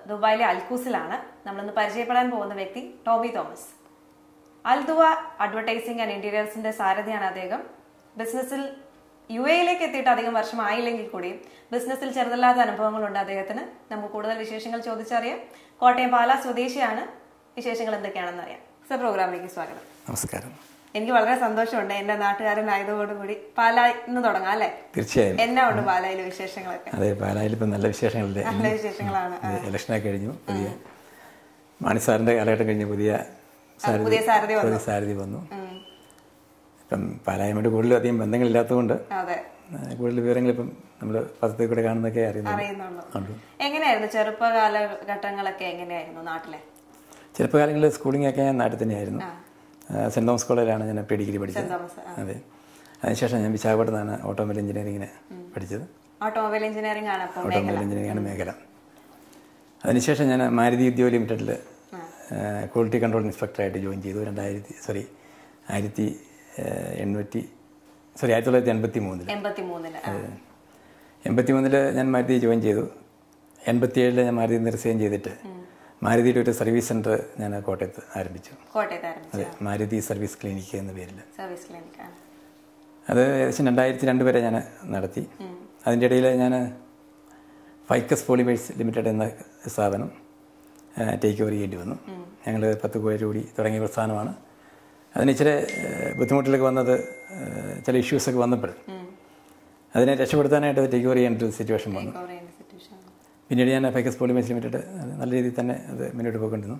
ദുബായിലെ അൽക്കൂസിലാണ് നമ്മളിന്ന് പരിചയപ്പെടാൻ പോകുന്ന വ്യക്തി ടോമി തോമസ് അൽദുവ അഡ്വർടൈസിംഗ് ആൻഡ് ഇന്റീരിയേഴ്സിന്റെ സാരഥിയാണ് അദ്ദേഹം ബിസിനസ്സിൽ യു എയിലേക്ക് എത്തിയിട്ട് അധികം വർഷമായില്ലെങ്കിൽ കൂടിയും ബിസിനസ്സിൽ ചെറുതല്ലാത്ത അനുഭവങ്ങളുണ്ട് അദ്ദേഹത്തിന് നമുക്ക് കൂടുതൽ വിശേഷങ്ങൾ ചോദിച്ചറിയാം കോട്ടയം പാല സ്വദേശിയാണ് വിശേഷങ്ങൾ എന്തൊക്കെയാണെന്ന് അറിയാം സർ പ്രോഗ്രാമിലേക്ക് സ്വാഗതം നമസ്കാരം എനിക്ക് വളരെ സന്തോഷമുണ്ട് എന്റെ നാട്ടുകാരനായതോടുകൂടി പാലായിൽ നിന്ന് തുടങ്ങാം അല്ലെ തീർച്ചയായും എന്നാ ഉണ്ട് പാലായിലെ വിശേഷങ്ങളൊക്കെ അതെ പാലായിൽ ഇപ്പം നല്ല വിശേഷങ്ങളില്ലേ നല്ല വിശേഷങ്ങളാണ് ആ. ഇലക്ഷനൊക്കെ കഴിഞ്ഞു പുതിയ മാണിസാറിൻ്റെ കാലഘട്ടം കഴിഞ്ഞ് പുതിയ സാരഥി- പുതിയ സാരഥി വന്നു. പുതിയ സാരഥി വന്നു ഉം. ഇപ്പം പാലായുമായിട്ട് കൂടുതലും അധികം ബന്ധങ്ങളില്ലാത്തതുകൊണ്ട് അതെ ആ, കൂടുതൽ വിവരങ്ങൾ ഇപ്പം നമ്മൾ പത്രത്തിൽ കൂടെ കാണുന്നതൊക്കെ അറിയുന്നത് അറിയുന്നുള്ളൂ ഉണ്ട് എങ്ങനെയായിരുന്നു ചെറുപ്പകാല ഘട്ടങ്ങളൊക്കെ എങ്ങനെയായിരുന്നു നാട്ടിലെ ചെറുപ്പകാലങ്ങളിൽ സ്കൂളിംഗ് ഒക്കെ ഞാൻ നാട്ടിൽ തന്നെയായിരുന്നു ആ, സെൻറ് തോമസ് കോളേജിലാണ് ഞാൻ പ്രീ ഡിഗ്രി പഠിച്ചത് തോമസ് ആ. അതെ അതിനുശേഷം ഞാൻ വിശാഖപട്ടണത്താണ് ഓട്ടോമൊബൈൽ എഞ്ചിനീയറിങ്ങിന് പഠിച്ചത് ഓട്ടോമൊബൈൽ എഞ്ചിനീയറിംഗ് ആണ് അപ്പം ഓട്ടോമൊബൈൽ എഞ്ചിനീയറിംഗ് ആണ് മേഖല അതിനുശേഷം ഞാൻ മാരുതി ഉദ്യോഗ ലിമിറ്റഡിൽ ക്വാളിറ്റി കൺട്രോൾ ഇൻസ്പെക്ടറായിട്ട് ജോയിൻ ചെയ്തു രണ്ടായിരത്തി സോറി ആയിരത്തി ഏഹ്, എണ്ണൂറ്റി സോറി ആയിരത്തി തൊള്ളായിരത്തി എൺപത്തി മൂന്നിൽ എൺപത്തി മൂന്നില് എൺപത്തി മൂന്നിൽ ഞാൻ മാരുതി ജോയിൻ ചെയ്തു എൺപത്തി ഏഴിൽ ഞാൻ മാരുതി നിന്ന് റിസൈൻ ചെയ്തിട്ട് മാരുതിയുടെ ഒരു സർവീസ് സെൻറ്റർ ഞാൻ കോട്ടയത്ത് ആരംഭിച്ചു കോട്ടയത്തായിരുന്നു അതെ മാരുതി സർവീസ് ക്ലിനിക്ക് എന്ന പേരിൽ സർവീസ് ക്ലിനിക് ആണ് അത് ഏകദേശം രണ്ടായിരത്തി രണ്ട് വരെ ഞാൻ നടത്തി അതിൻ്റെ ഇടയിൽ ഞാൻ ഫൈക്കസ് പോളിമേഴ്സ് ലിമിറ്റഡ് എന്ന സ്ഥാപനം ടേക്ക് ഓവർ ചെയ്യേണ്ടി വന്നു ഞങ്ങൾ പത്ത് പേര് കൂടി തുടങ്ങിയ പ്രസ്ഥാനമാണ് അതിന് ഇച്ചിരി ഏഹ്, ബുദ്ധിമുട്ടിലൊക്കെ വന്നത് ഏഹ്, ചില ഇഷ്യൂസൊക്കെ വന്നപ്പോൾ അതിനെ രക്ഷപ്പെടുത്താനായിട്ട് ടേക്ക് ഓവർ ചെയ്യേണ്ട ഒരു സിറ്റുവേഷൻ വന്നു കവർ ചെയ്യുന്ന സിറ്റുവേഷൻ പിന്നീട് ഞാൻ ഫൈക്കസ് പോളിമേഴ്സ് ലിമിറ്റഡ് അത് നല്ല രീതിയിൽ തന്നെ അത് മുന്നോട്ട് പോയിക്കൊണ്ടിരുന്നു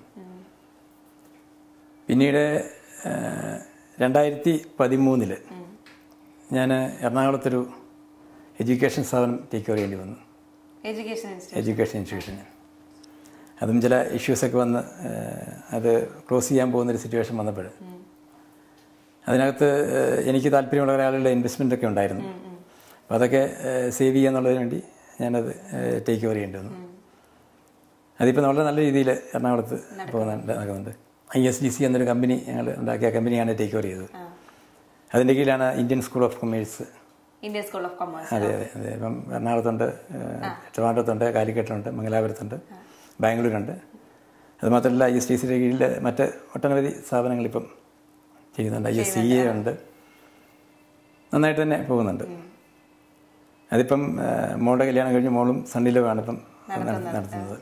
പിന്നീട് ഏഹ്, രണ്ടായിരത്തി പതിമൂന്നില് ഞാൻ എറണാകുളത്തൊരു എഡ്യൂക്കേഷൻ സ്ഥാപനം ടേക്ക് ഓവർ ചെയ്യേണ്ടി വന്നു എഡ്യൂക്കേഷൻ ഇൻസ്റ്റിറ്റ്യൂട്ട് എഡ്യൂക്കേഷൻ ഇൻസ്റ്റിറ്റ്യൂഷൻ അതും ചില ഇഷ്യൂസൊക്കെ വന്ന് ഏഹ്, അത് ക്ലോസ് ചെയ്യാൻ പോകുന്നൊരു സിറ്റുവേഷൻ വന്നപ്പോൾ അതിനകത്ത് ഏഹ്, എനിക്ക് താല്പര്യമുള്ള ഒരാളുടെ ഇൻവെസ്റ്റ്മെൻ്റ് ഒക്കെ ഉണ്ടായിരുന്നു അപ്പോൾ അതൊക്കെ സേവ് ചെയ്യുക എന്നുള്ളതിന് വേണ്ടി ഞാനത് ടേക്ക് ഓവർ ചെയ്യേണ്ടി വന്നു അതിപ്പോൾ വളരെ നല്ല രീതിയിൽ എറണാകുളത്ത് പോകുന്നുണ്ട് നടക്കുന്നുണ്ട് ഐ എസ് ഡി സി എന്നൊരു കമ്പനി ഞങ്ങൾ ഉണ്ടാക്കിയ കമ്പനിയാണ് ടേക്ക് ഓവർ ചെയ്തത് അതിൻ്റെ കീഴിലാണ് Indian school of commerce Indian school of commerce അതെ അതെ അതെ ഇപ്പം എറണാകുളത്തുണ്ട് ഏഹ്, ട്രിവാൻഡ്രത്തുണ്ട് കാലിക്കറ്റുണ്ട് മംഗലാപുരത്തുണ്ട് ബാംഗ്ലൂരുണ്ട് അത് മാത്രമല്ല ഐ എസ് ടി സിയുടെ കീഴിൽ മറ്റ് ഒട്ടനവധി സ്ഥാപനങ്ങൾ ഇപ്പം ചെയ്യുന്നുണ്ട് ഐ എസ് സി എ ഉണ്ട് നന്നായിട്ട് തന്നെ പോകുന്നുണ്ട് അതിപ്പം ഏഹ്, മോളുടെ കല്യാണം കഴിഞ്ഞ് മോളും സണ്ണിലുമാണ് ഇപ്പം നട- നടത്തുന്നത്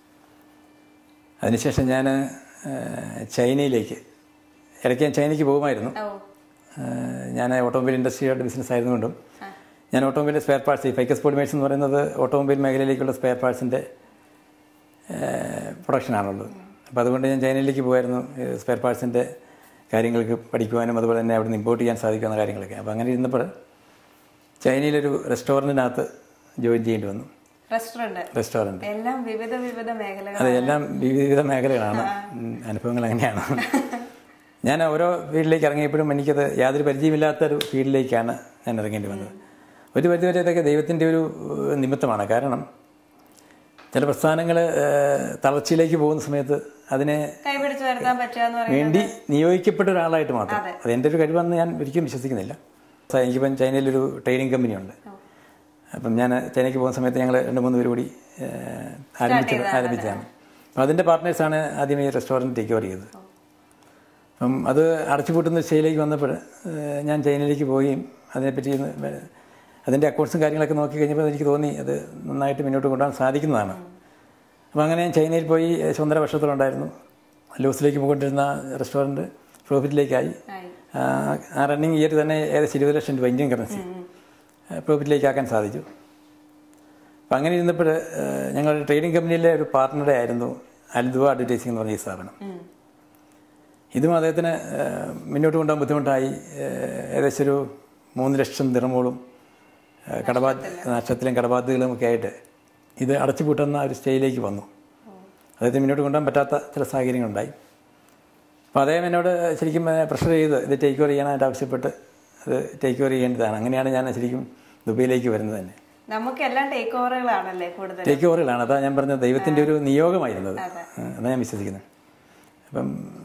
അതിനുശേഷം ഞാൻ ചൈനയിലേക്ക് ഇടയ്ക്ക് ഞാൻ ചൈനയ്ക്ക് പോകുമായിരുന്നു ഓ ഏഹ് ഞാൻ ഓട്ടോമൊബൈൽ ഇൻഡസ്ട്രിയുടെ ബിസിനസ് ആയതുകൊണ്ടും ഞാൻ ഓട്ടോമൊബൈൽ സ്പെയർ പാർട്സ് ഈ ഫൈക്കസ് പോളിമേഴ്സ് എന്ന് പറയുന്നത് ഓട്ടോമൊബൈൽ മേഖലയിലേക്കുള്ള സ്പെയർ പാർട്സിൻ്റെ പ്രൊഡക്ഷനാണുള്ളത് അപ്പോൾ അതുകൊണ്ട് ഞാൻ ചൈനയിലേക്ക് പോകുമായിരുന്നു സ്പെയർ പാർട്സിൻ്റെ കാര്യങ്ങൾക്ക് പഠിക്കുവാനും അതുപോലെ തന്നെ അവിടെ നിന്ന് ഇമ്പോർട്ട് ചെയ്യാൻ സാധിക്കുന്ന കാര്യങ്ങളൊക്കെ അപ്പോൾ അങ്ങനെ ഇരുന്നപ്പോൾ ചൈനയിലൊരു റെസ്റ്റോറൻറ്റിനകത്ത് ജോയിൻ ചെയ്യേണ്ടി വന്നു റെസ്റ്റോറന്റ് റെസ്റ്റോറൻറ്റ് എല്ലാം വിവിധ വിവിധ മേഖലകൾ അതെ എല്ലാം വിവിധ മേഖലകളാണ് ഉം, അനുഭവങ്ങൾ അങ്ങനെയാണ് ഞാൻ ഓരോ ഫീൽഡിലേക്ക് ഇറങ്ങിയപ്പോഴും എനിക്കത് യാതൊരു പരിചയമില്ലാത്തൊരു ഫീൽഡിലേക്കാണ് ഞാൻ ഇറങ്ങേണ്ടി വന്നത് ഒരു പരിധിവരെ ഇതൊക്കെ ദൈവത്തിൻ്റെ ഒരു ഏഹ്, നിമിത്തമാണ് കാരണം ചില പ്രസ്ഥാനങ്ങൾ തളർച്ചയിലേക്ക് പോകുന്ന സമയത്ത് അതിനെ കൈപിടിച്ച് വരുത്താൻ പറ്റുക എന്ന് പറയുന്നത് വേണ്ടി നിയോഗിക്കപ്പെട്ട ഒരാളായിട്ട് മാത്രം അത് എൻ്റെ ഒരു കഴിവെന്ന് ഞാൻ ഒരിക്കലും വിശ്വസിക്കുന്നില്ല സ- എനിക്കിപ്പം ചൈനയിലൊരു ട്രെയിനിങ് കമ്പനിയുണ്ട് അപ്പം ഞാൻ ചൈനയ്ക്ക് പോകുന്ന സമയത്ത് ഞങ്ങൾ രണ്ട് മൂന്ന് പേര് കൂടി ഏഹ്, ആരംഭിച്ച ആരംഭിച്ചതാണ് അപ്പം അതിൻ്റെ പാർട്ട്നേഴ്സാണ് ആദ്യം ഈ റെസ്റ്റോറൻറ്റ് ടേക്ക് ഓവർ ചെയ്തത് അപ്പം അത് അടച്ചുപൂട്ടുന്ന സ്റ്റേജിലേക്ക് വന്നപ്പോൾ ഏഹ്, ഞാൻ ചൈനയിലേക്ക് പോവുകയും അതിനെപ്പറ്റി ഒന്ന് വേ- അതിൻ്റെ അക്കൗണ്ട്സും കാര്യങ്ങളൊക്കെ നോക്കി കഴിഞ്ഞപ്പോൾ എനിക്ക് തോന്നി അത് നന്നായിട്ട് മുന്നോട്ട് കൊണ്ടുപോകാൻ സാധിക്കുന്നതാണ് അപ്പോൾ അങ്ങനെ ഞാൻ ചൈനയിൽ പോയി ഏകദേശം ഒന്നര വർഷത്തോളം ഉണ്ടായിരുന്നു ലൂസിലേക്ക് പോയിക്കൊണ്ടിരുന്ന റെസ്റ്റോറൻറ്റ് പ്രോഫിറ്റിലേക്കായി ആയി. ആ, ആ റണ്ണിങ് ഇയർ തന്നെ ഏകദേശം ഇരുപത് ലക്ഷം രൂപ ഇന്ത്യൻ കറൻസി പ്രോഫിറ്റിലേക്ക് ആക്കാൻ സാധിച്ചു അപ്പം അങ്ങനെ ഇരുന്നപ്പോൾ ഞങ്ങളുടെ ട്രേഡിംഗ് കമ്പനിയിലെ ഒരു പാർട്ട്ണറെ ആയിരുന്നു അൽദുവ അഡ്വർടൈസിംഗ് എന്ന് പറഞ്ഞ ഈ സ്ഥാപനം ഉം. ഇതും അദ്ദേഹത്തിന് ഏഹ്, മുന്നോട്ട് കൊണ്ടുപോകാൻ ബുദ്ധിമുട്ടായി ഏഹ്, ഏകദേശം ഒരു മൂന്ന് ലക്ഷം ദിറമോളും ഏഹ്, കടബാ നഷ്ടത്തിലും കടബാധ്യതകളും ഒക്കെ ആയിട്ട് ഇത് അടച്ചുപൂട്ടുന്ന ഒരു സ്റ്റേജിലേക്ക് വന്നു അദ്ദേഹത്തിന് മുന്നോട്ട് കൊണ്ടുപോകാൻ പറ്റാത്ത ചില സാഹചര്യങ്ങളുണ്ടായി അപ്പോൾ അദ്ദേഹം എന്നോട് ശരിക്കും പ്രഷർ ചെയ്ത് ഇത് ടേക്ക് ഓവർ ചെയ്യാനായിട്ട് ആവശ്യപ്പെട്ട് അത് ടേക്ക് ഓവർ ചെയ്യേണ്ടതാണ് അങ്ങനെയാണ് ഞാൻ ശരിക്കും ദുബൈയിലേക്ക് വരുന്നത് തന്നെ നമുക്ക് എല്ലാം ടേക്ക് ഓവറുകളാണല്ലേ കൂടുതൽ ടേക്ക് ഓവറുകളാണ് അതാ ഞാൻ പറഞ്ഞത് ദൈവത്തിൻ്റെ ഒരു നിയോഗമായിരുന്നത് അതാണ് ഞാൻ വിശ്വസിക്കുന്നത് അപ്പം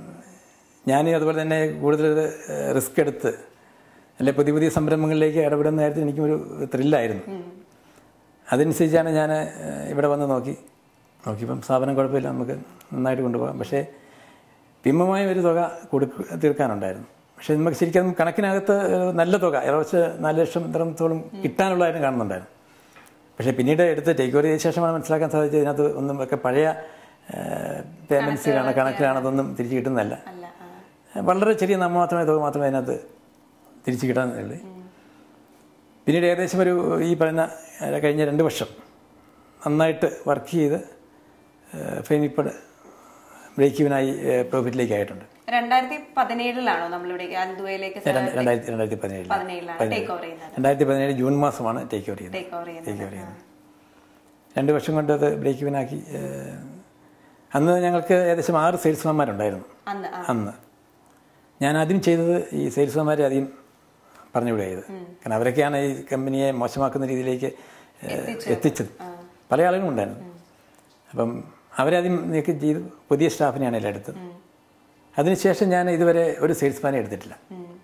ഞാൻ അതുപോലെ തന്നെ കൂടുതൽ റിസ്ക് എടുത്ത് അല്ലെ പുതിയ പുതിയ സംരംഭങ്ങളിലേക്ക് ഇടപെടുന്ന കാര്യത്തിൽ എനിക്കും ഒരു ത്രില്ലായിരുന്നു അതനുസരിച്ചാണ് ഞാൻ ഇവിടെ വന്ന് നോക്കി നോക്കിയപ്പം സ്ഥാപനം കുഴപ്പമില്ല നമുക്ക് നന്നായിട്ട് കൊണ്ടുപോകാം പക്ഷേ ഭീമമായ ഒരു തുക കൊടുക്ക തീർക്കാനുണ്ടായിരുന്നു പക്ഷേ നമുക്ക് ശരിക്കും അത് കണക്കിനകത്ത് ഒരു നല്ല തുക ഏകദേശം നാല് ലക്ഷം ഇത്രത്തോളം കിട്ടാനുള്ളതായിട്ട് കാണുന്നുണ്ടായിരുന്നു പക്ഷേ പിന്നീട് എടുത്ത് ടേക്ക് ഓവർ ചെയ്ത ശേഷമാണ് മനസ്സിലാക്കാൻ സാധിച്ചത് ഇതിനകത്ത് ഒന്നും ഒക്കെ പഴയ പേയ്മെൻറ്റ്സ് കാണ കണക്കിലാണ് അതൊന്നും തിരിച്ച് കിട്ടുന്നതല്ല അല്ല ആ. വളരെ ചെറിയ നമ്മൾ മാത്രമേ തുക മാത്രമേ അതിനകത്ത് തിരിച്ച് കിട്ടാനുള്ളൂ പിന്നീട് ഏകദേശം ഒരു ഈ പറയുന്ന ഏഹ്, കഴിഞ്ഞ രണ്ട് വർഷം നന്നായിട്ട് വർക്ക് ചെയ്ത് ഫെയിമിപ്പോൾ ബ്രേക്ക് ഇവനായി പ്രോഫിറ്റിലേക്ക് ആയിട്ടുണ്ട് രണ്ടായിരത്തി പതിനേഴിലാണോ നമ്മളിവിടെ അൽദുവയിലേക്ക് രണ്ട് രണ്ടായിരത്തി രണ്ടായിരത്തി പതിനേഴിൽ പതിനേഴിലാണ് ടേക്ക് ഓവർ ചെയ്യുന്നത് രണ്ടായിരത്തി പതിനേഴ് ജൂൺ മാസമാണ് ടേക്ക് ഓവർ ചെയ്യുന്നത് ടേക്ക് ഓവർ ചെയ്യുന്നത് ടേക്ക് ഓവർ ചെയ്യുന്നത് രണ്ട് വർഷം കൊണ്ട് അത് ബ്രേക്ക് ഇവനാക്കി ഏഹ്, അന്ന് ഞങ്ങൾക്ക് ഏകദേശം ആറ് സെയിൽസ്മാന്മാരുണ്ടായിരുന്നു അന്ന് ആ അന്ന് ഞാൻ ആദ്യം ചെയ്തത് ഈ സെയിൽസ്മാരെ ആദ്യം പറഞ്ഞുവിടുക ചെയ്ത് കാരണം അവരൊക്കെയാണ് ഈ കമ്പനിയെ മോശമാക്കുന്ന രീതിയിലേക്ക് ഏഹ്, എത്തിച്ചത് പല ആളുകളും ഉണ്ടായിരുന്നു അപ്പം അവരാദ്യം നീക്കം ചെയ്തു പുതിയ സ്റ്റാഫിനെയാണ് എല്ലാം എടുത്തത് അതിനുശേഷം ഞാൻ ഇതുവരെ ഒരു സെയിൽസ്മാനെ എടുത്തിട്ടില്ല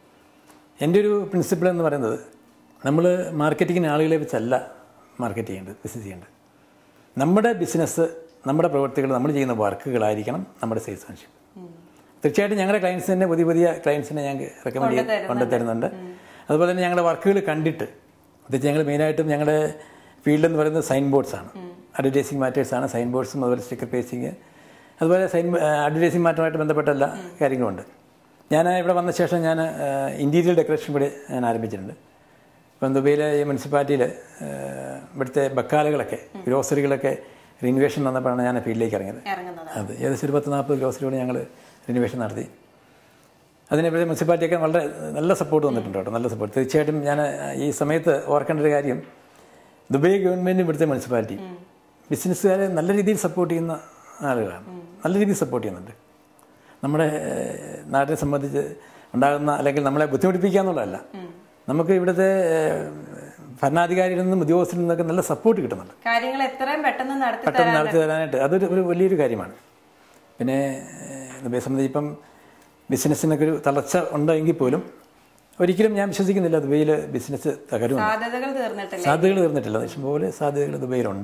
എൻ്റെ ഒരു പ്രിൻസിപ്പിൾ എന്ന് പറയുന്നത് നമ്മൾ മാർക്കറ്റിങ്ങിന് ആളുകളെ വെച്ചല്ല മാർക്കറ്റ് ചെയ്യേണ്ടത് ബിസിനസ് ചെയ്യേണ്ടത് നമ്മുടെ ബിസിനസ് നമ്മുടെ പ്രവൃത്തികൾ നമ്മൾ ചെയ്യുന്ന വർക്കുകളായിരിക്കണം നമ്മുടെ സെയിൽസ്മാൻഷിപ്പ് തീർച്ചയായിട്ടും ഞങ്ങളുടെ ക്ലയൻസ് തന്നെ പുതിയ പുതിയ ക്ലയൻസിനെ ഞങ്ങൾക്ക് റെക്കമെൻഡ് ചെയ്ത് കൊണ്ടുതരുന്നുണ്ട് അതുപോലെ തന്നെ ഞങ്ങളുടെ വർക്കുകൾ കണ്ടിട്ട് പ്രത്യേകിച്ച് ഞങ്ങൾ മെയിനായിട്ടും ഞങ്ങളുടെ ഫീൽഡ് എന്ന് പറയുന്നത് സൈൻ ബോർഡ്സ് ആണ് അഡ്വർടൈസിങ് മാറ്റേഴ്സ് ആണ് സൈൻ ബോർഡ്സും അതുപോലെ സ്റ്റിക്കർ പേസിങ് അതുപോലെ സൈൻ അഡ്വർടൈസിങ് മാറ്റമായിട്ട് ബന്ധപ്പെട്ട എല്ലാ കാര്യങ്ങളുമുണ്ട് ഞാൻ ഇവിടെ വന്ന ശേഷം ഞാൻ ഇൻറ്റീരിയൽ ഡെക്കറേഷൻ കൂടി ഞാൻ ആരംഭിച്ചിട്ടുണ്ട് ഇപ്പം ദുബൈയിലെ ഈ മുനിസിപ്പാലിറ്റിയിൽ ഇവിടുത്തെ ബക്കാലുകളൊക്കെ ഗ്രോസറികളൊക്കെ റിനുവേഷൻ വന്നപ്പോഴാണ് ഞാൻ ഫീൽഡിലേക്ക് ഇറങ്ങിയത് ഇറങ്ങുന്നത് അത് ഏകദേശം ഒരു പത്ത് നാൽപ്പത് ഗ്രോസറിയോട് ഞങ്ങൾ റിനുവേഷൻ നടത്തി അതിനെപ്പറ്റി മുനിസിപ്പാലിറ്റിയൊക്കെ വളരെ നല്ല സപ്പോർട്ട് വന്നിട്ടുണ്ട് കേട്ടോ നല്ല സപ്പോർട്ട് തീർച്ചയായിട്ടും ഞാൻ ഈ സമയത്ത് ഓർക്കേണ്ട ഒരു കാര്യം ദുബൈ ഗവൺമെൻറ് ഇവിടുത്തെ മുനിസിപ്പാലിറ്റി ബിസിനസ്സുകാരെ നല്ല രീതിയിൽ സപ്പോർട്ട് ചെയ്യുന്ന ആളുകളാണ് നല്ല രീതിയിൽ സപ്പോർട്ട് ചെയ്യുന്നുണ്ട് നമ്മുടെ ഏഹ്, നാട്ടിനെ സംബന്ധിച്ച് ഉണ്ടാകുന്ന അല്ലെങ്കിൽ നമ്മളെ ബുദ്ധിമുട്ടിപ്പിക്കുക എന്നുള്ളതല്ല നമുക്ക് ഇവിടുത്തെ ഏഹ്, ഭരണാധികാരികളിൽ നിന്നും ഉദ്യോഗസ്ഥരിൽ നിന്നൊക്കെ നല്ല സപ്പോർട്ട് കിട്ടുന്നുണ്ട് കാര്യങ്ങൾ എത്രയും പെട്ടെന്ന് നടത്തി പെട്ടെന്ന് നടത്തി തരാനായിട്ട് അതൊരു ഒരു വലിയൊരു കാര്യമാണ് പിന്നെ ഏഹ്, ദുബൈയെ സംബന്ധിച്ച് ഇപ്പം ബിസിനസ്സിനൊക്കെ ഒരു തളർച്ച ഉണ്ടെങ്കിൽ പോലും ഒരിക്കലും ഞാൻ വിശ്വസിക്കുന്നില്ല ദുബൈയിൽ ബിസിനസ് തകരുമെന്ന് സാധ്യതകൾ തീർന്നിട്ടില്ല സാധ്യതകൾ തീർന്നിട്ടില്ല ഇഷ്ടംപോലെ സാധ്യതകൾ ദുബൈയിലുണ്ട്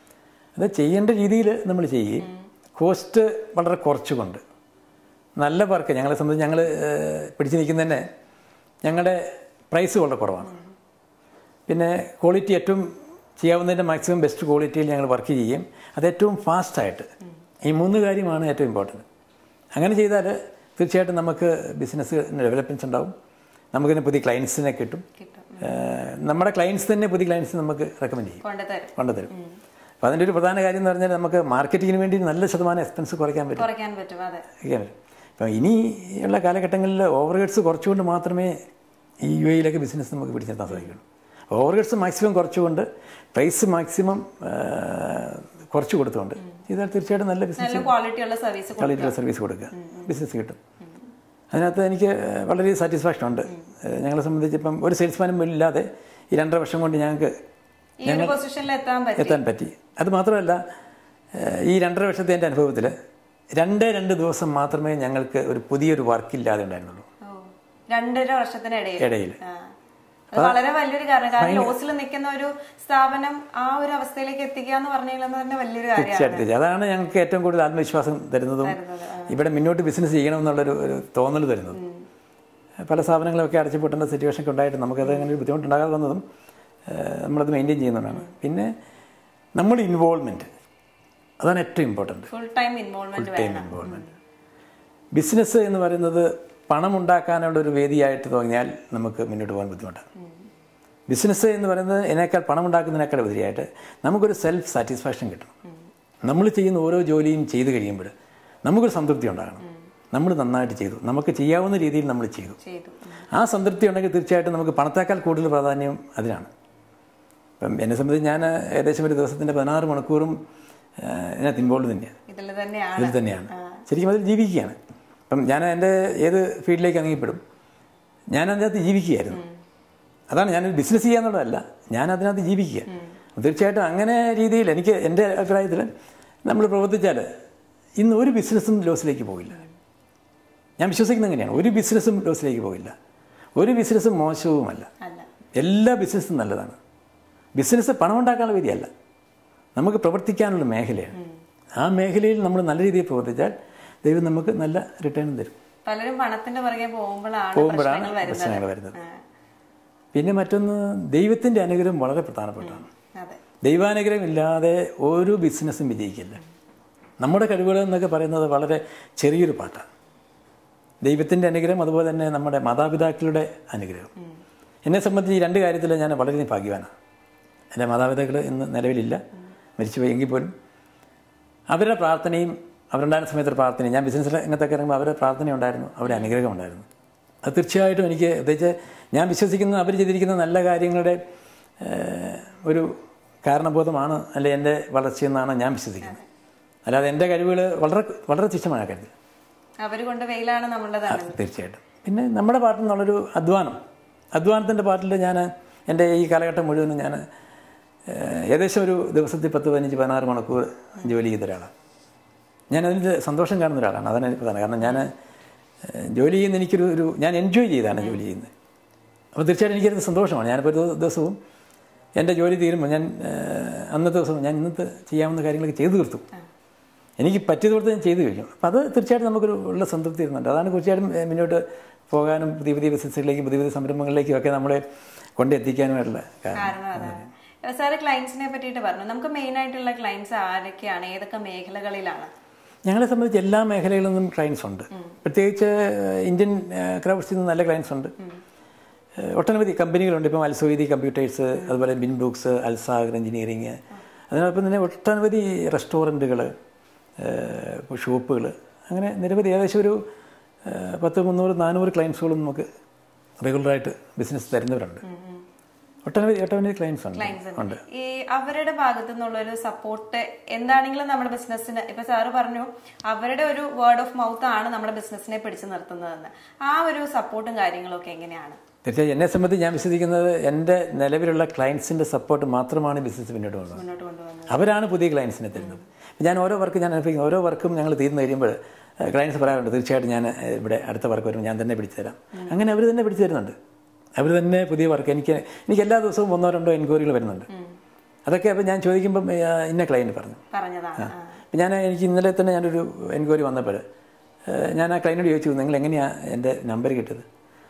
അത് ചെയ്യേണ്ട രീതിയിൽ നമ്മൾ ചെയ്യുകയും കോസ്റ്റ് വളരെ കുറച്ചുകൊണ്ട് നല്ല വർക്ക് ഞങ്ങളെ സംബന്ധിച്ച് ഞങ്ങൾ പിടിച്ചു നിൽക്കുന്ന തന്നെ ഞങ്ങളുടെ പ്രൈസ് വളരെ കുറവാണ് പിന്നെ ക്വാളിറ്റി ഏറ്റവും ചെയ്യാവുന്നതിൻ്റെ മാക്സിമം ബെസ്റ്റ് ക്വാളിറ്റിയിൽ ഞങ്ങൾ വർക്ക് ചെയ്യുകയും അത് ഏറ്റവും ഫാസ്റ്റായിട്ട് ഈ മൂന്ന് കാര്യമാണ് ഏറ്റവും ഇമ്പോർട്ടൻറ്റ് അങ്ങനെ ചെയ്താൽ തീർച്ചയായിട്ടും നമുക്ക് ബിസിനസ് ഡെവലപ്മെൻറ്റ്സ് ഉണ്ടാവും നമുക്കിന് പുതിയ ക്ലയൻസിനെ കിട്ടും കിട്ടും ഏഹ് നമ്മുടെ ക്ലയൻസ് തന്നെ പുതിയ ക്ലയൻസ് നമുക്ക് റെക്കമെൻഡ് ചെയ്യും കൊണ്ടുതരും കൊണ്ടുതരും അപ്പോൾ അതിൻ്റെ ഒരു പ്രധാന കാര്യം എന്ന് പറഞ്ഞാൽ നമുക്ക് മാർക്കറ്റിങ്ങിന് വേണ്ടി നല്ല ശതമാനം എക്സ്പെൻസ് കുറയ്ക്കാൻ പറ്റും കുറയ്ക്കാൻ പറ്റും അതെ കുറയ്ക്കാൻ പറ്റും ഇപ്പം ഇനിയുള്ള കാലഘട്ടങ്ങളിൽ ഓവർ ഹെഡ്സ് കുറച്ചുകൊണ്ട് മാത്രമേ ഈ യു എയിലൊക്കെ ബിസിനസ് നമുക്ക് പിടിച്ചെത്താൻ സാധിക്കുള്ളൂ ഓവർ ഹെഡ്സ് മാക്സിമം കുറച്ചുകൊണ്ട് പ്രൈസ് മാക്സിമം കുറച്ച് കൊടുത്തുകൊണ്ട് ചെയ്താൽ തീർച്ചയായിട്ടും നല്ല ബിസിനസ് നല്ല ക്വാളിറ്റിയുള്ള സർവീസ് ക്വാളിറ്റിയുള്ള സർവീസ് കൊടുക്കുക ബിസിനസ് കിട്ടും അതിനകത്ത് എനിക്ക് വളരെ സാറ്റിസ്ഫാക്ഷൻ ഉണ്ട് ഏഹ് ഞങ്ങളെ സംബന്ധിച്ച് ഇപ്പം ഒരു സെയിൽസ്മാനും ഇല്ലാതെ ഈ രണ്ടര വർഷം കൊണ്ട് ഞങ്ങൾക്ക് ഈ ഒരു പൊസിഷനിൽ എത്താൻ പറ്റും എത്താൻ പറ്റി അത് മാത്രമല്ല ഏഹ് ഈ രണ്ടര വർഷത്തെ എൻ്റെ അനുഭവത്തിൽ രണ്ടേ രണ്ട് ദിവസം മാത്രമേ ഞങ്ങൾക്ക് ഒരു പുതിയൊരു വർക്ക് ഇല്ലാതെ ഉണ്ടായിരുന്നുള്ളൂ ഓ, രണ്ടര വർഷത്തിനിടയിൽ ഇടയിൽ ആ. അത് വളരെ വലിയൊരു കാരണം കാരണം ലോസിൽ നിൽക്കുന്ന ഒരു സ്ഥാപനം ആ ഒരു അവസ്ഥയിലേക്ക് എത്തിക്കുക എന്ന് പറഞ്ഞു കഴിഞ്ഞാൽ തന്നെ വലിയൊരു കാര്യമാണ് തീർച്ചയായിട്ടും അതാണ് ഞങ്ങൾക്ക് ഏറ്റവും കൂടുതൽ ആത്മവിശ്വാസം തരുന്നതും ഇവിടെ മുന്നോട്ട് ബിസിനസ് ചെയ്യണമെന്നുള്ളൊരു ഒരു തോന്നൽ തരുന്നതും പല സ്ഥാപനങ്ങളൊക്കെ അടച്ചുപൂട്ടേണ്ട സിറ്റുവേഷൻ ഒക്കെ ഉണ്ടായിട്ട് നമുക്കത് അങ്ങനെ ഒരു ബുദ്ധിമുട്ടുണ്ടാകാതെ വന്നതും ഏഹ് നമ്മളത് മെയിൻറ്റെയിൻ ചെയ്യുന്നതാണ് പിന്നെ നമ്മുടെ ഇൻവോൾവ്മെൻറ്റ് അതാണ് ഏറ്റവും important full time involvement time involvement business എന്ന് പറയുന്നത് പണം ഉണ്ടാക്കാനുള്ള ഒരു വേദിയായിട്ട് തോന്നിയാൽ നമുക്ക് മുന്നോട്ട് പോകാൻ ബുദ്ധിമുട്ടാണ് ബിസിനസ് എന്ന് പറയുന്നത് ഇതിനേക്കാൾ പണം ഉണ്ടാക്കുന്നതിനേക്കാൾ ഉപരിയായിട്ട് നമുക്കൊരു സെൽഫ് സാറ്റിസ്ഫാക്ഷൻ കിട്ടണം നമ്മൾ ചെയ്യുന്ന ഓരോ ജോലിയും ചെയ്തു കഴിയുമ്പോൾ നമുക്കൊരു സംതൃപ്തി ഉണ്ടാകണം നമ്മൾ നന്നായിട്ട് ചെയ്തു നമുക്ക് ചെയ്യാവുന്ന രീതിയിൽ നമ്മൾ ചെയ്തു ചെയ്തു ആ സംതൃപ്തി ഉണ്ടെങ്കിൽ തീർച്ചയായിട്ടും നമുക്ക് പണത്തേക്കാൾ കൂടുതൽ പ്രാധാന്യം അതിനാണ് ഇപ്പം എന്നെ സംബന്ധിച്ച് ഞാൻ ഏകദേശം ഒരു ദിവസത്തിൻ്റെ പതിനാറ് മണിക്കൂറും ആ, ഇതിനകത്ത് ഇൻവോൾവ് തന്നെയാണ് ഇതിൽ തന്നെയാണ് ഇതിൽ തന്നെയാണ് ശരിക്കും അതിൽ ജീവിക്കുകയാണ് അപ്പം ഞാൻ എൻ്റെ ഏത് ഫീൽഡിലേക്ക് ഇറങ്ങിപ്പെടും ഞാൻ അതിനകത്ത് ജീവിക്കുകയായിരുന്നു അതാണ് ഞാൻ ബിസിനസ് ചെയ്യാന്നുള്ളതല്ല ഞാൻ അതിനകത്ത് ജീവിക്കുക തീർച്ചയായിട്ടും അങ്ങനെ രീതിയിൽ എനിക്ക് എൻ്റെ അഭിപ്രായത്തിൽ നമ്മൾ പ്രവർത്തിച്ചാൽ ഇന്ന് ഒരു ബിസിനസ്സും ലോസിലേക്ക് പോകില്ല ഞാൻ വിശ്വസിക്കുന്നത് അങ്ങനെയാണ് ഒരു ബിസിനസ്സും ലോസിലേക്ക് പോകില്ല ഒരു ബിസിനസ്സും മോശവുമല്ല അല്ല എല്ലാ ബിസിനസ്സും നല്ലതാണ് ബിസിനസ് പണം ഉണ്ടാക്കാനുള്ള വിധിയല്ല നമുക്ക് പ്രവർത്തിക്കാനുള്ള മേഖലയാണ് ആ മേഖലയിൽ നമ്മൾ നല്ല രീതിയിൽ പ്രവർത്തിച്ചാൽ ദൈവം നമുക്ക് നല്ല റിട്ടേൺ തരും പലരും പണത്തിന്റെ പുറകെ പോകുമ്പോഴാണ് പോകുമ്പോഴാണ് പ്രശ്നങ്ങൾ വരുന്നത് പ്രശ്നങ്ങൾ വരുന്നത് ആ, പിന്നെ മറ്റൊന്ന് ദൈവത്തിൻ്റെ അനുഗ്രഹം വളരെ പ്രധാനപ്പെട്ടതാണ് അതെ ദൈവാനുഗ്രഹം ഇല്ലാതെ ഒരു ബിസിനസ്സും വിജയിക്കില്ല നമ്മുടെ കഴിവുകൾ എന്നൊക്കെ പറയുന്നത് വളരെ ചെറിയൊരു പാട്ടാണ് ദൈവത്തിൻ്റെ അനുഗ്രഹം അതുപോലെ തന്നെ നമ്മുടെ മാതാപിതാക്കളുടെ അനുഗ്രഹം എന്നെ സംബന്ധിച്ച് ഈ രണ്ട് കാര്യത്തിൽ ഞാൻ വളരെയധികം ഭാഗ്യവാനാണ് എൻ്റെ മാതാപിതാക്കൾ ഇന്ന് നിലവിലില്ല മരിച്ചുപോയി എങ്കിൽ പോലും അവരുടെ പ്രാർത്ഥനയും അവരുണ്ടായിരുന്ന സമയത്തൊരു പ്രാർത്ഥനയും ഞാൻ ബിസിനസ് രംഗത്തൊക്കെ ഇറങ്ങുമ്പോൾ അവരുടെ പ്രാർത്ഥന ഉണ്ടായിരുന്നു അവരുടെ അനുഗ്രഹം ഉണ്ടായിരുന്നു അത് തീർച്ചയായിട്ടും എനിക്ക് പ്രത്യേകിച്ച് ഞാൻ വിശ്വസിക്കുന്ന അവർ ചെയ്തിരിക്കുന്ന നല്ല കാര്യങ്ങളുടെ ഏഹ്, ഒരു കാരണബോധമാണ് അല്ലെ എൻ്റെ വളർച്ചയെന്നാണ് ഞാൻ വിശ്വസിക്കുന്നത് അല്ലാതെ എൻ്റെ കഴിവുകൾ വളരെ വളരെ തുച്ഛമാണ് കരുതി അവര് കൊണ്ട് വെയിലാണ് നമ്മളുടേതാണ് തീർച്ചയായിട്ടും പിന്നെ നമ്മുടെ പാട്ടിൽ നിന്നുള്ളൊരു അധ്വാനം അധ്വാനത്തിൻ്റെ പാട്ടിൽ ഞാൻ എൻ്റെ ഈ കാലഘട്ടം മുഴുവനും ഞാൻ ഏഹ്, ഏകദേശം ഒരു ദിവസത്തിൽ പത്ത് പതിനഞ്ച് പതിനാറ് മണിക്കൂർ ജോലി ചെയ്ത ഒരാളാണ് ഞാൻ അതിൻ്റെ സന്തോഷം കാണുന്ന ഒരാളാണ് അതാണ് എനിക്ക് പ്രധാനം കാരണം ഞാൻ ഏഹ്, ജോലി ചെയ്യുന്ന എനിക്കൊരു ഒരു ഞാൻ എൻജോയ് ചെയ്താണ് ജോലി ചെയ്യുന്നത് അപ്പോൾ തീർച്ചയായിട്ടും എനിക്കത് സന്തോഷമാണ് ഞാനിപ്പോൾ ഒരു ദിവസവും എൻ്റെ ജോലി തീരുമ്പോൾ ഞാൻ ഏഹ്, അന്നത്തെ ദിവസം ഞാൻ ഇന്നത്തെ ചെയ്യാവുന്ന കാര്യങ്ങളൊക്കെ ചെയ്തു തീർത്തു എനിക്ക് പറ്റിയത് കൊടുത്ത് ഞാൻ ചെയ്തു കഴിഞ്ഞു അപ്പോൾ അത് തീർച്ചയായിട്ടും നമുക്കൊരു ഉള്ള സംതൃപ്തി ഇരുന്നുണ്ട് അതാണ് തീർച്ചയായിട്ടും ഏഹ്, മുന്നോട്ട് പോകാനും പുതിയ പുതിയ ബിസിനസ്സിലേക്കും പുതിയ പുതിയ സംരംഭങ്ങളിലേക്കും ഒക്കെ നമ്മളെ കൊണ്ടെത്തിക്കാനുമായിട്ടുള്ള കാരണം കാരണം അതാണ് സാറ് ക്ലയൻസിനെ പറ്റിയിട്ട് പറഞ്ഞു നമുക്ക് മെയിൻ ആയിട്ടുള്ള ക്ലയൻസ് ആരൊക്കെയാണ് ഏതൊക്കെ മേഖലകളിലാണ് ഞങ്ങളെ സംബന്ധിച്ച് എല്ലാ മേഖലകളിൽ നിന്നും ക്ലയൻസ് ഉണ്ട് പ്രത്യേകിച്ച് ഏഹ്, ഇന്ത്യൻ ക്രൗഡ്സിൽ നിന്ന് നല്ല ക്ലയൻസ് ഉണ്ട് ഏഹ്, ഒട്ടനവധി കമ്പനികളുണ്ട് ഇപ്പം അൽസോയിദി കമ്പ്യൂട്ടേഴ്സ് അതുപോലെ ബിൻ ബ്രൂക്സ് അൽസാഗർ എഞ്ചിനീയറിങ് അതിനോടൊപ്പം തന്നെ ഒട്ടനവധി റെസ്റ്റോറൻറ്റുകൾ ഷോപ്പുകൾ അങ്ങനെ നിരവധി ഏകദേശം ഒരു ഏഹ്, പത്ത് മുന്നൂറ് നാനൂറ് ക്ലയൻസുകളും നമുക്ക് റെഗുലറായിട്ട് ബിസിനസ് തരുന്നവരുണ്ട് ഒട്ടനവധി ഒട്ടനവധി ക്ലയൻസ് ഉണ്ട് ക്ലയൻസ് ഉണ്ട് ഈ അവരുടെ ഭാഗത്തു നിന്നുള്ള ഒരു സപ്പോർട്ട് എന്താണെങ്കിലും നമ്മുടെ ബിസിനസ്സിന് ഇപ്പൊ സാറ് പറഞ്ഞു അവരുടെ ഒരു വേർഡ് ഓഫ് മൗത്ത് ആണ് നമ്മുടെ ബിസിനസ്സിനെ പിടിച്ചു നിർത്തുന്നതെന്ന് ആ ഒരു സപ്പോർട്ടും കാര്യങ്ങളും ഒക്കെ എങ്ങനെയാണ് തീർച്ചയായും എന്നെ സംബന്ധിച്ച് ഞാൻ വിശ്വസിക്കുന്നത് എൻ്റെ നിലവിലുള്ള ക്ലയൻസിൻ്റെ സപ്പോർട്ട് മാത്രമാണ് ബിസിനസ് മുന്നോട്ട് കൊണ്ടുപോകുന്നത് മുന്നോട്ട് കൊണ്ടുവന്നത് അവരാണ് പുതിയ ക്ലയൻസിനെ തരുന്നത് ഞാൻ ഓരോ വർക്ക് ഞാൻ അനുഭവിക്കും ഓരോ വർക്കും ഞങ്ങൾ തീർന്നു കഴിയുമ്പോൾ ക്ലയൻസ് പറയാറുണ്ട് തീർച്ചയായിട്ടും ഞാൻ ഏഹ്, ഇവിടെ അടുത്ത വർക്ക് വരുമ്പോൾ ഞാൻ തന്നെ പിടിച്ചു തരാം അങ്ങനെ അവർ തന്നെ പിടിച്ചു തരുന്നുണ്ട് അവർ തന്നെ പുതിയ വർക്ക് എനിക്ക് എനിക്ക് എല്ലാ ദിവസവും ഒന്നോ രണ്ടോ എൻക്വയറികൾ വരുന്നുണ്ട് അതൊക്കെ അപ്പോൾ ഞാൻ ചോദിക്കുമ്പം ഏഹ്, ഇന്ന ക്ലയൻറ്റ് പറഞ്ഞു പറഞ്ഞതാണ് ആ. അപ്പം ഞാൻ എനിക്ക് ഇന്നലെ തന്നെ ഞാനൊരു എൻക്വയറി വന്നപ്പോൾ ഏഹ്, ഞാൻ ആ ക്ലയൻറ്റിനോട് ചോദിച്ചു നിങ്ങൾ എങ്ങനെയാണ് എൻ്റെ നമ്പർ കിട്ടിയത്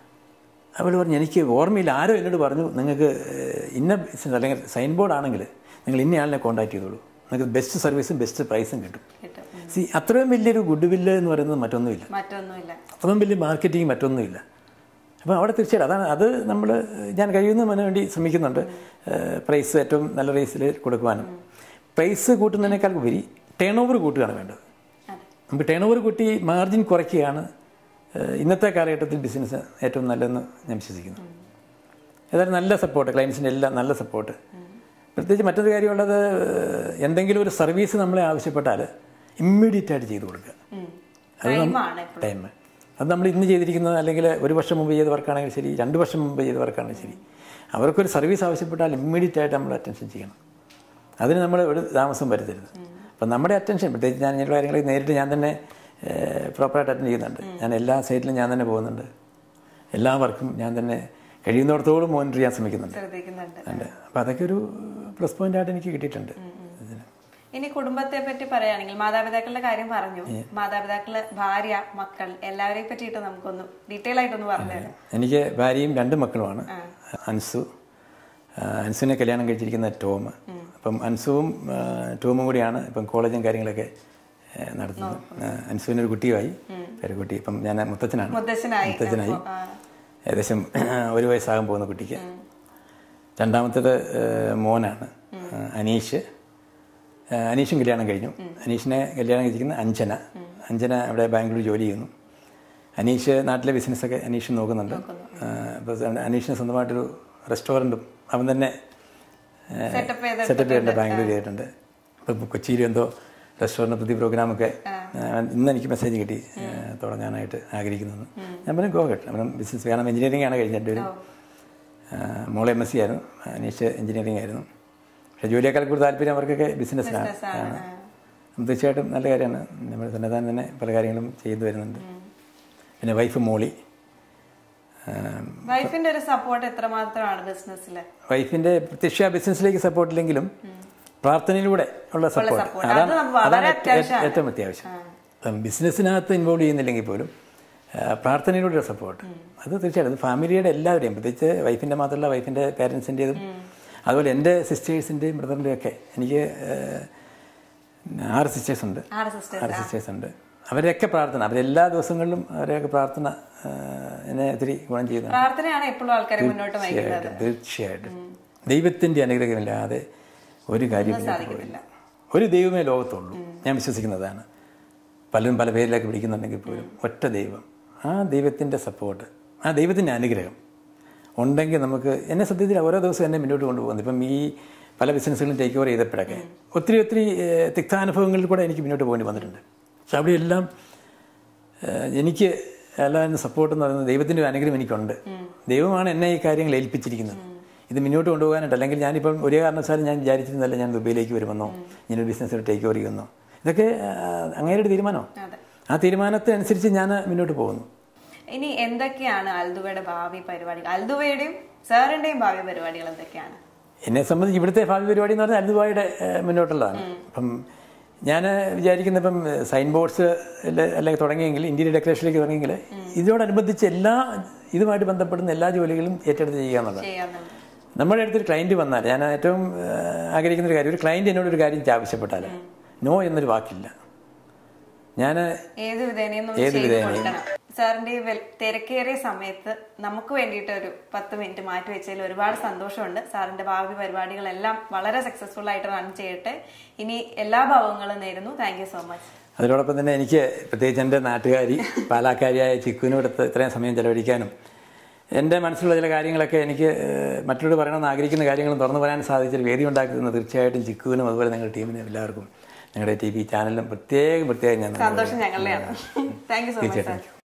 അവൾ പറഞ്ഞു എനിക്ക് ഓർമ്മയില്ല ആരോ എന്നോട് പറഞ്ഞു നിങ്ങൾക്ക് ഏഹ്, ഇന്ന ബിസിനസ് അല്ലെങ്കിൽ സൈൻ ബോർഡ് ആണെങ്കിൽ നിങ്ങൾ ഇന്ന ആളിനെ കോൺടാക്ട് ചെയ്തോളൂ നിങ്ങൾക്ക് ബെസ്റ്റ് സർവീസും ബെസ്റ്റ് പ്രൈസും കിട്ടും കിട്ടും ഉം. സി അത്രയും വലിയൊരു ഗുഡ് വില്ല് എന്ന് പറയുന്നത് മറ്റൊന്നുമില്ല മറ്റൊന്നുമില്ല അത്രയും വലിയ മാർക്കറ്റിംഗ് മറ്റൊന്നുമില്ല അപ്പോൾ അവിടെ തീർച്ചയായിട്ടും അതാണ് അത് നമ്മൾ ഞാൻ കഴിയുന്നതിന് വേണ്ടി ശ്രമിക്കുന്നുണ്ട് ഏഹ്, പ്രൈസ് ഏറ്റവും നല്ല റേസിൽ കൊടുക്കുവാനും പ്രൈസ് കൂട്ടുന്നതിനേക്കാൾ ഉപരി ടേൺ ഓവർ കൂട്ടുകയാണ് വേണ്ടത് അതെ നമുക്ക് ടേൺ ഓവർ കൂട്ടി മാർജിൻ കുറയ്ക്കുകയാണ് ഏഹ്, ഇന്നത്തെ കാലഘട്ടത്തിൽ ബിസിനസ് ഏറ്റവും നല്ലതെന്ന് ഞാൻ വിശ്വസിക്കുന്നു ഏതായാലും നല്ല സപ്പോർട്ട് ക്ലയൻസിൻ്റെ എല്ലാം നല്ല സപ്പോർട്ട് പ്രത്യേകിച്ച് മറ്റൊരു കാര്യമുള്ളത് ഏഹ്, എന്തെങ്കിലും ഒരു സർവീസ് നമ്മളെ ആവശ്യപ്പെട്ടാൽ ഇമ്മീഡിയറ്റ് ആയിട്ട് ചെയ്തു കൊടുക്കുക ടൈമാണ് എപ്പോഴും ടൈം അത് നമ്മൾ ഇന്ന് ചെയ്തിരിക്കുന്നത് അല്ലെങ്കിൽ ഒരു വർഷം മുമ്പ് ചെയ്ത വർക്കാണെങ്കിൽ ശരി രണ്ട് വർഷം മുമ്പ് ചെയ്ത വർക്കാണെങ്കിൽ ശരി അവർക്കൊരു സർവീസ് ആവശ്യപ്പെട്ടാൽ ഇമ്മീഡിയറ്റ് ആയിട്ട് നമ്മൾ അറ്റൻഷൻ ചെയ്യണം അതിന് നമ്മൾ ഒരു താമസം വരുത്തരുത് അപ്പം നമ്മുടെ അറ്റൻഷൻ പ്രത്യേകിച്ച് ഞാൻ ഇങ്ങനെയുള്ള കാര്യങ്ങൾ നേരിട്ട് ഞാൻ തന്നെ പ്രോപ്പറായിട്ട് അറ്റൻഡ് ചെയ്യുന്നുണ്ട് ഞാൻ എല്ലാ സൈറ്റിലും ഞാൻ തന്നെ പോകുന്നുണ്ട് എല്ലാ വർക്കും ഞാൻ തന്നെ കഴിയുന്നിടത്തോളം മോണിറ്റർ ചെയ്യാൻ ശ്രമിക്കുന്നുണ്ട് ശ്രദ്ധിക്കുന്നുണ്ട് ഉണ്ട് അപ്പം അതൊക്കെ ഒരു പ്ലസ് പോയിന്റ് ആയിട്ട് എനിക്ക് കിട്ടിയിട്ടുണ്ട് ഇതിന് ഇനി കുടുംബത്തെ പറ്റി പറയുകയാണെങ്കിൽ മാതാപിതാക്കളുടെ കാര്യം പറഞ്ഞു മാതാപിതാക്കള് ഭാര്യ മക്കൾ എല്ലാവരെയും പറ്റിയിട്ട് നമുക്കൊന്ന് ഡീറ്റെയിൽ ആയിട്ടൊന്ന് പറഞ്ഞു തരാം എനിക്ക് ഭാര്യയും രണ്ട് മക്കളുമാണ് അൻസു ആ, അൻസുവിനെ കല്യാണം കഴിച്ചിരിക്കുന്ന ടോം അപ്പം അൻസുവും ആ, ടോമും കൂടിയാണ് ഇപ്പം കോളേജും കാര്യങ്ങളൊക്കെ ഏ, നടത്തുന്നത് ആ, അൻസുവിനൊരു കുട്ടിയുമായി പേരക്കുട്ടി ഇപ്പം ഞാൻ മുത്തച്ഛനാണ് മുത്തച്ഛനായി മുത്തച്ഛനായി ആ. ഏകദേശം ഒരു വയസ്സാകാൻ പോകുന്ന കുട്ടിക്ക് രണ്ടാമത്തേത് ഏ, മോനാണ് ആ, അനീഷ് ആ, അനീഷും കല്യാണം കഴിഞ്ഞു അനീഷിനെ കല്യാണം കഴിച്ചിരിക്കുന്ന അഞ്ജന അഞ്ജന അവിടെ ബാംഗ്ലൂർ ജോലി ചെയ്യുന്നു അനീഷ് നാട്ടിലെ ബിസിനസ്സൊക്കെ അനീഷ് നോക്കുന്നുണ്ട് ആ, അപ്പോൾ അനീഷിന് സ്വന്തമായിട്ടൊരു റെസ്റ്റോറൻറ്റും അവൻ തന്നെ Setup ചെയ്തിട്ടുണ്ട്. സെറ്റപ്പ് ചെയ്തിട്ടുണ്ട് ബാംഗ്ലൂർ ചെയ്തിട്ടുണ്ട് അപ്പം കൊച്ചിയിൽ എന്തോ റെസ്റ്റോറൻറ്റ് പുതിയ പ്രോഗ്രാമൊക്കെ ഇന്ന് എനിക്ക് മെസ്സേജ് കിട്ടി ആ, തുടങ്ങാനായിട്ട് ആഗ്രഹിക്കുന്നു ഞാൻ പറഞ്ഞു ഗോ കേട്ടോ അവനും ബിസിനസ് കാരണം എഞ്ചിനീയറിംഗ് ആണ് കഴിഞ്ഞ രണ്ടുപേരും ആ, മോളെ എം എസ് സി ആയിരുന്നു അനീഷ് എഞ്ചിനീയറിംഗ് ആയിരുന്നു പക്ഷേ ജോലിയേക്കാൾ കൂടുതൽ താല്പര്യം അവർക്കൊക്കെ ബിസിനസ്സിലാണ് ബിസിനസ്സാണ്. ആണ് തീർച്ചയായിട്ടും നല്ല കാര്യമാണ് നമ്മൾ സന്നദ്ധാനം തന്നെ പല കാര്യങ്ങളും ചെയ്തു വരുന്നുണ്ട് പിന്നെ വൈഫ് മോളി വൈഫിന്റെ ഒരു സപ്പോർട്ട് എത്രമാത്രമാണ് ബിസിനസ്സിൽ വൈഫിൻ്റെ പ്രത്യക്ഷ ബിസിനസ്സിലേക്ക് സപ്പോർട്ടില്ലെങ്കിലും പ്രാർത്ഥനയിലൂടെ ഉള്ള സപ്പോർട്ട് support. അത് അതാണ് നമുക്ക് വളരെ അതാണ് ഏറ്റവും- അത്യാവശ്യമാണ്. ഏറ്റവും അത്യാവശ്യം ബിസിനസ്സിനകത്ത് ഇൻവോൾവ് ചെയ്യുന്നില്ലെങ്കിൽ പോലും ആ, പ്രാർത്ഥനയിലൂടെ സപ്പോർട്ട് അത് തീർച്ചയായിട്ടും ഫാമിലിയുടെ എല്ലാവരെയും പ്രത്യേകിച്ച് വൈഫിൻ്റെ മാത്രമല്ല വൈഫിൻ്റെ പേരൻസിൻ്റെതും അതുപോലെ എൻ്റെ സിസ്റ്റേഴ്സിൻ്റെയും ബ്രദറിൻ്റെയും ഒക്കെ എനിക്ക് ആ, ആറ് സിസ്റ്റേഴ്സ് ഉണ്ട് ആറ് സിസ്റ്റേഴ്സ് ആറ് സിസ്റ്റേഴ്സ് ഉണ്ട് അവരെയൊക്കെ പ്രാർത്ഥന അവരെല്ലാ ദിവസങ്ങളിലും അവരെയൊക്കെ പ്രാർത്ഥന ആ, എന്നെ ഒത്തിരി ഗുണം ചെയ്യുന്നുണ്ട് പ്രാർത്ഥനയാണ് എപ്പോഴും ആൾക്കാരെ മുന്നോട്ട് നയിക്കുന്നത് തീർച്ചയായിട്ടും തീർച്ചയായിട്ടും ദൈവത്തിൻ്റെ അനുഗ്രഹമില്ലാതെ ഒരു കാര്യം മുന്നോട്ട് പോയില്ല ഒരു ദൈവമേ ലോകത്തുള്ളൂ ഞാൻ വിശ്വസിക്കുന്നതാണ് പലരും പല പേരിലൊക്കെ വിളിക്കുന്നുണ്ടെങ്കിൽ പോലും ഒറ്റ ദൈവം ആ ദൈവത്തിൻ്റെ സപ്പോർട്ട് ആ ദൈവത്തിൻ്റെ അനുഗ്രഹം ഉണ്ടെങ്കിൽ നമുക്ക് എന്നെ സത്യത്തിൽ ഓരോ ദിവസവും എന്നെ മുന്നോട്ട് കൊണ്ടുപോകുന്നത് ഇപ്പം ഈ പല ബിസിനസ്സുകളും ടേക്ക് ഓവർ ചെയ്തപ്പോഴൊക്കെ ഒത്തിരി ഒത്തിരി ഏഹ്, തിക്താനുഭവങ്ങളിൽ കൂടെ എനിക്ക് മുന്നോട്ട് പോകേണ്ടി വന്നിട്ടുണ്ട് പക്ഷെ അവിടെയെല്ലാം ഏഹ്, എനിക്ക് എല്ലാവരും സപ്പോർട്ട് എന്ന് പറയുന്നത് ദൈവത്തിൻ്റെ ഒരു അനുഗ്രഹം എനിക്കുണ്ട് ദൈവമാണ് എന്നെ ഈ കാര്യങ്ങൾ ഏൽപ്പിച്ചിരിക്കുന്നത് ഇത് മുന്നോട്ട് കൊണ്ടുപോകാനായിട്ട് അല്ലെങ്കിൽ ഞാനിപ്പം ഒരു കാരണവശാലും ഞാൻ വിചാരിച്ചിരുന്നല്ല ഞാൻ ദുബൈയിലേക്ക് വരുമെന്നോ ഞാനൊരു ബിസിനസ് ടേക്ക് ഓവർ ചെയ്യുമെന്നോ ഇതൊക്കെ അങ്ങനെയൊരു തീരുമാനമോ അതെ ആ തീരുമാനത്തിനനുസരിച്ച് ഞാൻ മുന്നോട്ട് പോകുന്നു ഇനി എന്തൊക്കെയാണ് അൽദുവയുടെ ഭാവി പരിപാടികൾ അൽദുവയുടെയും സാറിന്റെയും ഭാവി പരിപാടികൾ എന്തൊക്കെയാണ് എന്നെ സംബന്ധിച്ച് ഇവിടുത്തെ ഭാവി പരിപാടി എന്ന് പറഞ്ഞാൽ അൽദുബായുടെ മുന്നോട്ടുള്ളതാണ് അപ്പം ഞാൻ വിചാരിക്കുന്ന ഇപ്പം സൈൻ ബോർഡ്സ് അല്ലെങ്കിൽ തുടങ്ങിയെങ്കിൽ ഇന്ത്യയുടെ ഡെക്കറേഷനിലേക്ക് തുടങ്ങിയെങ്കിൽ ഇതിനോടനുബന്ധിച്ച് എല്ലാ ഇതുമായിട്ട് ബന്ധപ്പെടുന്ന എല്ലാ ജോലികളും ഏറ്റെടുത്ത് ചെയ്യുക എന്നുള്ളത് ചെയ്യാന്നുണ്ട് നമ്മുടെ അടുത്തൊരു ക്ലയൻറ്റ് വന്നാൽ ഞാൻ ഏറ്റവും ഏഹ്, ആഗ്രഹിക്കുന്ന ഒരു കാര്യം ഒരു ക്ലയൻറ്റ് എന്നോട് ഒരു കാര്യം ആവശ്യപ്പെട്ടാൽ നോ എന്നൊരു വാക്കില്ല ഞാൻ ഏത് വിധേനയും നമ്മൾ ഏത് ചെയ്ത് വിധേനയും. കൊടുക്കണം സാറിന്റെ ഈ വെൽ- തിരക്കേറിയ സമയത്ത് നമുക്ക് വേണ്ടിയിട്ട് ഒരു പത്ത് മിനിറ്റ് മാറ്റി വെച്ചതിൽ ഒരുപാട് സന്തോഷമുണ്ട് സാറിന്റെ ഭാവി പരിപാടികളെല്ലാം വളരെ സക്സസ്ഫുൾ ആയിട്ട് റൺ ചെയ്യട്ടെ ഇനി എല്ലാ ഭാവങ്ങളും നേരുന്നു താങ്ക് യു സോ മച്ച് അതിനോടൊപ്പം തന്നെ എനിക്ക് പ്രത്യേകിച്ച് എൻ്റെ നാട്ടുകാരി പാലാക്കാരിയായ ചിക്കുവിനോടത്ത് ഇത്രയും സമയം ചെലവഴിക്കാനും എൻ്റെ മനസ്സിലുള്ള ചില കാര്യങ്ങളൊക്കെ എനിക്ക് ഏഹ്, മറ്റുള്ളവർ പറയണമെന്ന് ആഗ്രഹിക്കുന്ന കാര്യങ്ങളും തുറന്നു പറയാൻ സാധിച്ചൊരു വേദി ഉണ്ടാക്കി തന്ന തീർച്ചയായിട്ടും ചിക്കുവിനും അതുപോലെ നിങ്ങളുടെ ടീമിനും എല്ലാവർക്കും നിങ്ങളുടെ ടി വി ചാനലിനും പ്രത്യേകം പ്രത്യേകം ഞാൻ നന്ദി സന്തോഷം ഞങ്ങളുടെയാണ് thank you so much sir തീർച്ചയായിട്ടും